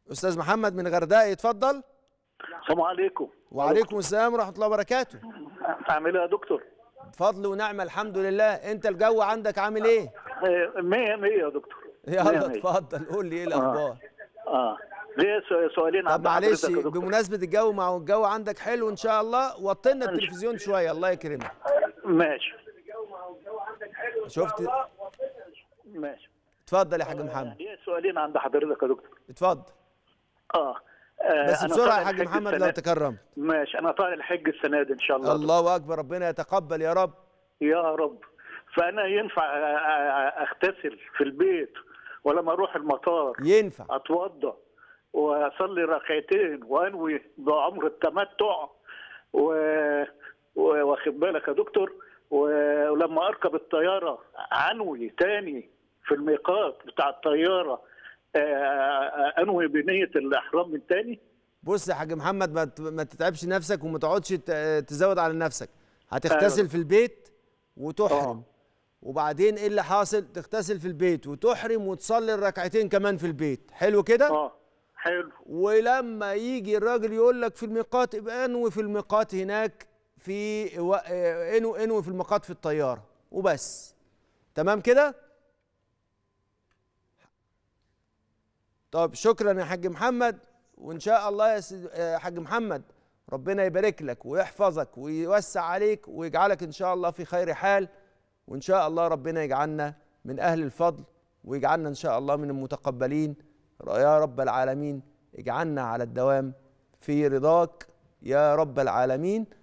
استاذ محمد من الغردقه يتفضل السلام عليكم وعليكم السلام ورحمه الله وبركاته عامل ايه يا دكتور؟ بفضل ونعمه الحمد لله انت الجو عندك عامل ايه آه، مية مية يا دكتور مية يلا مية. اتفضل قول لي ايه الاخبار اه ليه سو- سؤالين طب عند معلش حضرتك يا دكتور بمناسبه الجو مع الجو عندك حلو ان شاء الله وطينا التلفزيون شويه الله يكرمك ماشي شفت ماشي اتفضل يا حاج محمد ليه سؤالين عند حضرتك يا دكتور اتفضل اه آه، بس أنا بسرعه طالع يا حاج الحج محمد السنة لو دي. تكرمت ماشي انا طالع الحج السنه دي ان شاء الله الله اكبر ربنا يتقبل يا رب يا رب فانا ينفع آه، آه، اغتسل في البيت ولما اروح المطار ينفع اتوضا واصلي ركعتين وانوي بعمر التمتع و... و... واخد بالك يا دكتور و- ولما اركب الطياره انوي تاني في الميقات بتاع الطياره آه، آه، انوي بنيه الاحرام من تاني بص يا حاج محمد ما ت- ما تتعبش نفسك وما تقعدش ت- تزود على نفسك هتغتسل في البيت وتحرم آه. وبعدين ايه اللي حاصل تغتسل في البيت وتحرم وتصلي الركعتين كمان في البيت حلو كده اه حلو ولما يجي الراجل يقول لك في الميقات يبقى انوي في الميقات هناك في و... آه، انو انوي في الميقات في الطياره وبس تمام كده طب شكرا يا حاج محمد وان شاء الله يا سيد- يا حاج محمد ربنا يبارك لك ويحفظك ويوسع عليك ويجعلك ان شاء الله في خير حال وان شاء الله ربنا يجعلنا من اهل الفضل ويجعلنا ان شاء الله من المتقبلين يا رب العالمين اجعلنا على الدوام في رضاك يا رب العالمين